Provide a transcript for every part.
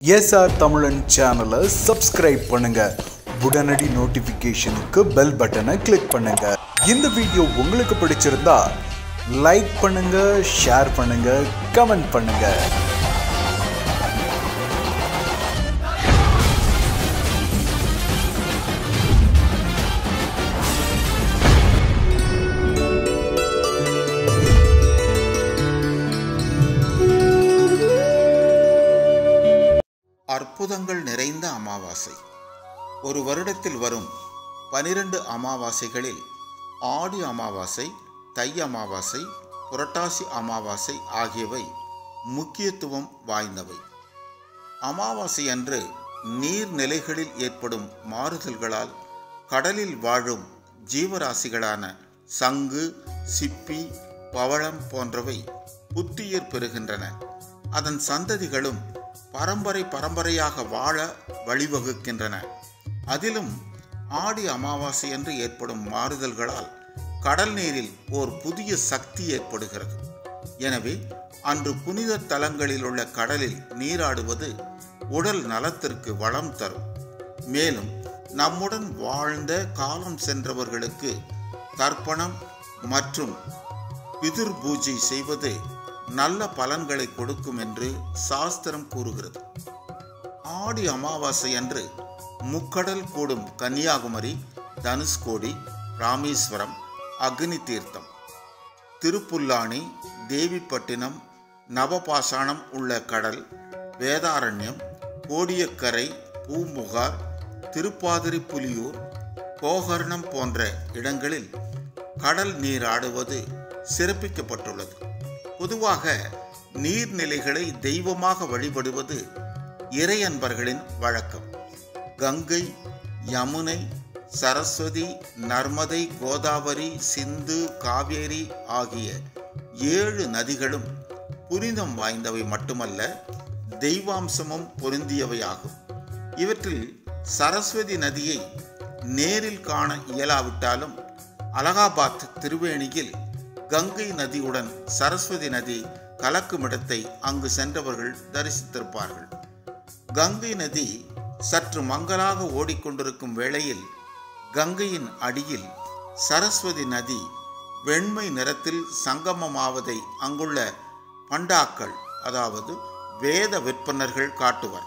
SR தமிழன் சேனலை subscribe பண்ணுங்க உடனடி நோட்டிஃபிகேஷனுக்கு பெல் பட்டனை கிளிக் பண்ணுங்க இந்த வீடியோ உங்களுக்கு பிடிச்சிருந்தா லைக் பண்ணுங்க ஷேர் பண்ணுங்க கமெண்ட் பண்ணுங்க அற்புதங்கள் நிறைந்த அமாவாசை ஒரு வருடத்தில் வரும் பனிரெண்டு அமாவாசைகளில் ஆடி அமாவாசை தை அமாவாசை புரட்டாசி அமாவாசை ஆகியவை முக்கியத்துவம் வாய்ந்தவை அமாவாசை அன்று நீர்நிலைகளில் ஏற்படும் மாறுதல்களால் கடலில் வாழும் ஜீவராசிகளான சங்கு சிப்பி பவழம் போன்றவை புத்துயிர் பெறுகின்றன அதன் சந்ததிகளும் பரம்பரை பரம்பரையாக வாழ வழிவகுக்கின்றன அதிலும் ஆடி அமாவாசை என்று ஏற்படும் மாறுதல்களால் கடல் நீரில் ஓர் புதிய சக்தி ஏற்படுகிறது எனவே அன்று புனித தலங்களில் உள்ள கடலில் நீராடுவது உடல் நலத்திற்கு வளம் தரும் மேலும் நம்முடன் வாழ்ந்த காலம் சென்றவர்களுக்கு தர்ப்பணம் மற்றும் பிதிர் பூஜை செய்வது நல்ல பலன்களை கொடுக்கும் என்று சாஸ்திரம் கூறுகிறது ஆடி அமாவாசை அன்று முக்கடல் கூடும் கன்னியாகுமரி தனுஷ்கோடி ராமேஸ்வரம் அக்னி தீர்த்தம் திருப்புல்லானி தேவிப்பட்டினம் நவபாசானம் உள்ள கடல் வேதாரண்யம் கோடியக்கரை பூமுகார் திருப்பாதிரி புலியூர் கோகர்ணம் போன்ற இடங்களில் கடல் நீராடுவது சிறப்பிக்கப்பட்டுள்ளது பொதுவாக நீர்நிலைகளை தெய்வமாக வழிபடுவது இறையன்பர்களின் வழக்கம் கங்கை யமுனை சரஸ்வதி நர்மதை கோதாவரி சிந்து காவேரி ஆகிய ஏழு நதிகளும் புனிதம் வாய்ந்தவை மட்டுமல்ல தெய்வாம்சமும் பொருந்தியவையாகும் இவற்றில் சரஸ்வதி நதியை நேரில் காண இயலாவிட்டாலும் அலகாபாத் திருவேணியில் கங்கை நதியுடன் சரஸ்வதி நதி கலக்கும் இடத்தை அங்கு சென்றவர்கள் தரிசித்திருப்பார்கள் கங்கை நதி சற்று மங்கலாக ஓடிக்கொண்டிருக்கும் வேளையில் கங்கையின் அடியில் சரஸ்வதி நதி வெண்மை நிறத்தில் சங்கமமாவதை அங்குள்ள பண்டாக்கள் அதாவது வேத விற்பனர்கள் காட்டுவர்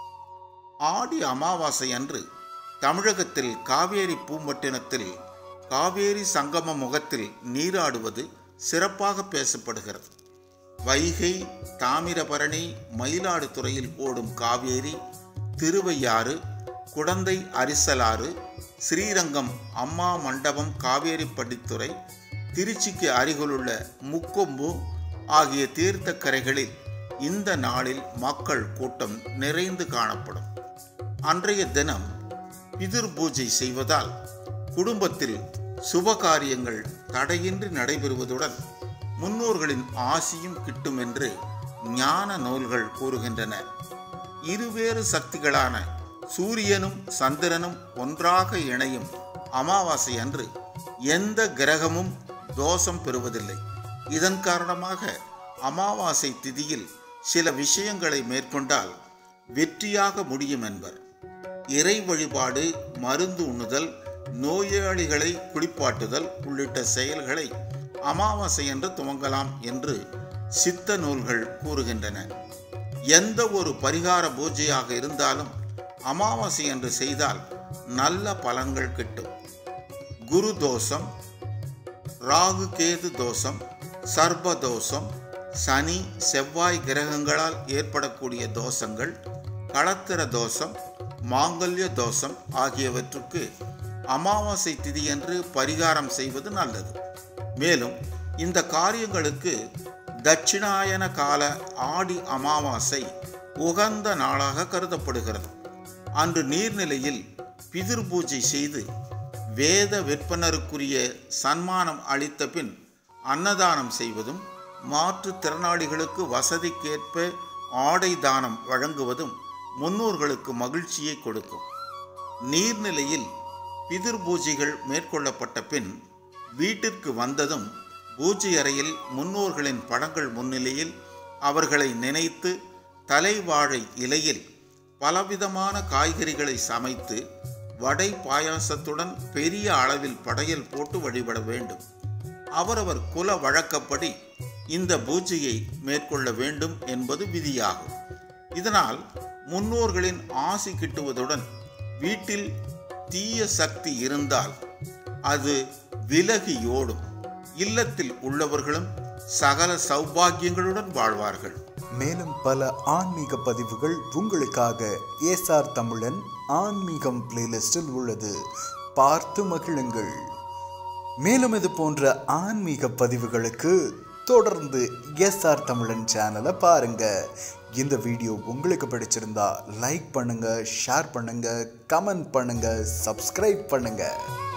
ஆடி அமாவாசை அன்று தமிழகத்தில் காவேரி பூம்பட்டினத்தில் காவேரி சங்கம முகத்தில் நீராடுவது சிறப்பாக பேசப்படுகிறது வைகை தாமிரபரணி மயிலாடுதுறையில் ஓடும் காவேரி திருவையாறு குடந்தை அரிசலாறு ஸ்ரீரங்கம் அம்மா மண்டபம் காவேரி படித்துறை திருச்சிக்கு அருகிலுள்ள முக்கொம்பு ஆகிய தீர்த்த கரைகளில் இந்த நாளில் மக்கள் கூட்டம் நிறைந்து காணப்படும் அன்றைய தினம் பிதிர் பூஜை செய்வதால் குடும்பத்தில் சுப காரியங்கள் தடையின்றி நடைபெறுவதுடன் முன்னோர்களின் ஆசியும் கிட்டும் என்று ஞான நூல்கள் கூறுகின்றன இருவேறு சக்திகளான சூரியனும் சந்திரனும் ஒன்றாக இணையும் அமாவாசை அன்று எந்த கிரகமும் தோஷம் பெறுவதில்லை இதன் காரணமாக அமாவாசை திதியில் சில விஷயங்களை மேற்கொண்டால் வெற்றியாக முடியும் என்பர் இறை வழிபாடு மருந்து உண்ணுதல் நோயாளிகளை குளிப்பாட்டுதல் உள்ளிட்ட செயல்களை அமாவாசை என்று துவங்கலாம் என்று சித்த நூல்கள் கூறுகின்றன எந்த ஒரு பரிகார பூஜையாக இருந்தாலும் அமாவாசை என்று செய்தால் நல்ல பலன்கள் கிட்டும் குரு தோஷம் ராகு கேது தோஷம் சர்ப தோஷம் சனி செவ்வாய் கிரகங்களால் ஏற்படக்கூடிய தோஷங்கள் களத்திர தோஷம் மாங்கல்ய தோஷம் ஆகியவற்றுக்கு அமாவாசை திதியன்று பரிகாரம் செய்வது நல்லது மேலும் இந்த காரியங்களுக்கு தட்சிணாயன கால ஆடி அமாவாசை உகந்த நாளாக கருதப்படுகிறது அன்று நீர்நிலையில் பிதிர் பூஜை செய்து வேத விற்பனருக்குரிய சன்மானம் அளித்த பின் அன்னதானம் செய்வதும் மாற்றுத்திறனாளிகளுக்கு வசதிக்கேற்ப ஆடை தானம் வழங்குவதும் முன்னோர்களுக்கு மகிழ்ச்சியை கொடுக்கும் நீர்நிலையில் பிதிர் பூஜைகள் மேற்கொள்ளப்பட்ட பின் வீட்டிற்கு வந்ததும் பூஜை அறையில் முன்னோர்களின் படங்கள் முன்னிலையில் அவர்களை நினைத்து தலைவாழை இலையில் பலவிதமான காய்கறிகளை சமைத்து வடை பாயாசத்துடன் பெரிய அளவில் படையல் போட்டு வழிபட வேண்டும் அவரவர் குல வழக்கப்படி இந்த பூஜையை மேற்கொள்ள வேண்டும் என்பது விதியாகும் இதனால் முன்னோர்களின் ஆசி கிட்டுவதுடன் வீட்டில் தீய சக்தி இருந்தால் அது விலகியோடும் இல்லத்தில் உள்ளவர்களும் சகல சௌபாகியங்களுடன் வாழ்வார்கள் மேலும் பல ஆன்மீக பதிவுகள் உங்களுக்காக ஏசார் தமிழன் ஆன்மீகம் பிளேலிஸ்டில் உள்ளது பார்த்து மகிழுங்கள் மேலும் இது போன்ற ஆன்மீக பதிவுகளுக்கு தொடர்ந்து எஸ்ஆர் தமிழன் சேனலை பாருங்க இந்த வீடியோ உங்களுக்கு பிடிச்சிருந்தா லைக் பண்ணுங்க ஷேர் பண்ணுங்க கமெண்ட் பண்ணுங்க சப்ஸ்கிரைப் பண்ணுங்க